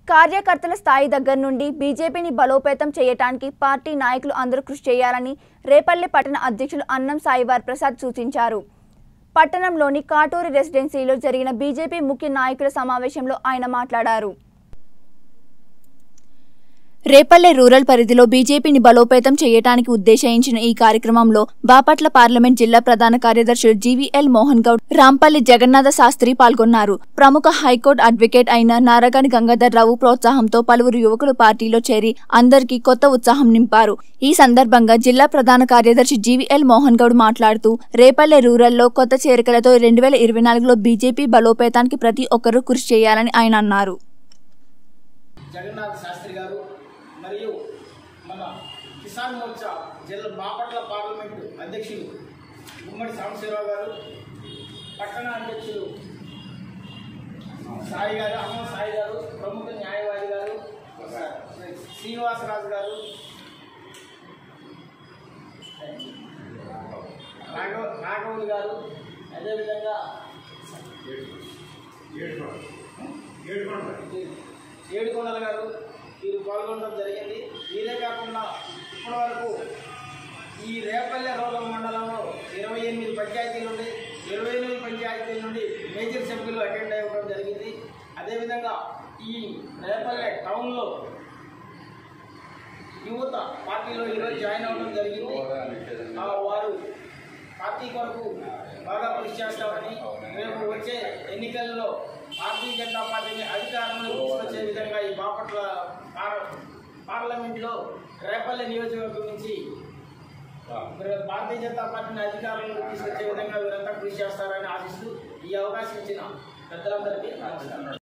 కార్యకర్తల స్థాయి దగ్గర నుండి బీజేపీని బలోపేతం చేయటానికి పార్టీ నాయకులు అందరూ కృషి చేయాలని రేపల్లె పట్టణ అధ్యక్షులు అన్నం సాయివార్ ప్రసాద్ సూచించారు పట్టణంలోని కాటూరి రెసిడెన్సీలో జరిగిన బీజేపీ ముఖ్య నాయకుల సమావేశంలో ఆయన మాట్లాడారు రేపల్లె రూరల్ పరిధిలో బీజేపీని బలోపేతం చేయడానికి ఉద్దేశించిన ఈ కార్యక్రమంలో బాపట్ల పార్లమెంట్ జిల్లా ప్రధాన కార్యదర్శులు జీవీఎల్ మోహన్ గౌడ్ రాంపల్లి జగన్నాథ శాస్త్రి పాల్గొన్నారు ప్రముఖ హైకోర్టు అడ్వకేట్ అయిన నారగాని గంగాధర్ రావు ప్రోత్సాహంతో పలువురు యువకులు పార్టీలో చేరి అందరికీ కొత్త ఉత్సాహం నింపారు ఈ సందర్భంగా జిల్లా ప్రధాన కార్యదర్శి జీవీఎల్ మోహన్ గౌడ్ మాట్లాడుతూ రేపల్లె రూరల్లో కొత్త చేరికలతో రెండు వేల ఇరవై నాలుగులో బీజేపీ బలోపేతానికి ప్రతి ఒక్కరూ కృషి చేయాలని ఆయన అన్నారు జగన్నాథ్ శాస్త్రి గారు మరియు మన కిసాన్ మోర్చా జిల్లా బాపట్ల పార్లమెంటు అధ్యక్షులు గుమ్మడి సాంబశివరావు గారు పట్టణ అధ్యక్షులు సాయి గారు అమ్మ సాయి గారు ప్రముఖ న్యాయవాది గారు శ్రీనివాసరాజు గారు రాఘవ రాఘవులు గారు అదేవిధంగా ఏడుకొండల గారు వీరు పాల్గొనడం జరిగింది వీరే కాకుండా ఇప్పటి వరకు ఈ రేపల్లె రూరల్ మండలంలో ఇరవై ఎనిమిది పంచాయతీలు ఉండి ఇరవై ఎనిమిది పంచాయతీల నుండి మేజర్ సభ్యులు అటెండ్ అవ్వడం జరిగింది అదేవిధంగా ఈ రేపల్లె టౌన్లో యువత పార్టీలో ఈరోజు జాయిన్ అవ్వడం జరిగింది ఆ వారు పార్టీ కొరకు బాగా కృషి చేస్తామని రేపు వచ్చే ఎన్నికల్లో భారతీయ జనతా పార్టీని అధికారంలో తీసుకొచ్చే విధంగా ఈ బాపట్ల పార్- పార్లమెంట్లో రేపల్లె నియోజకవర్గం నుంచి భారతీయ జనతా పార్టీని అధికారంలో తీసుకొచ్చే విధంగా వీరంతా కృషి చేస్తారని ఆశిస్తూ ఈ అవకాశం ఇచ్చిన పెద్దలందరికీ నమస్కారం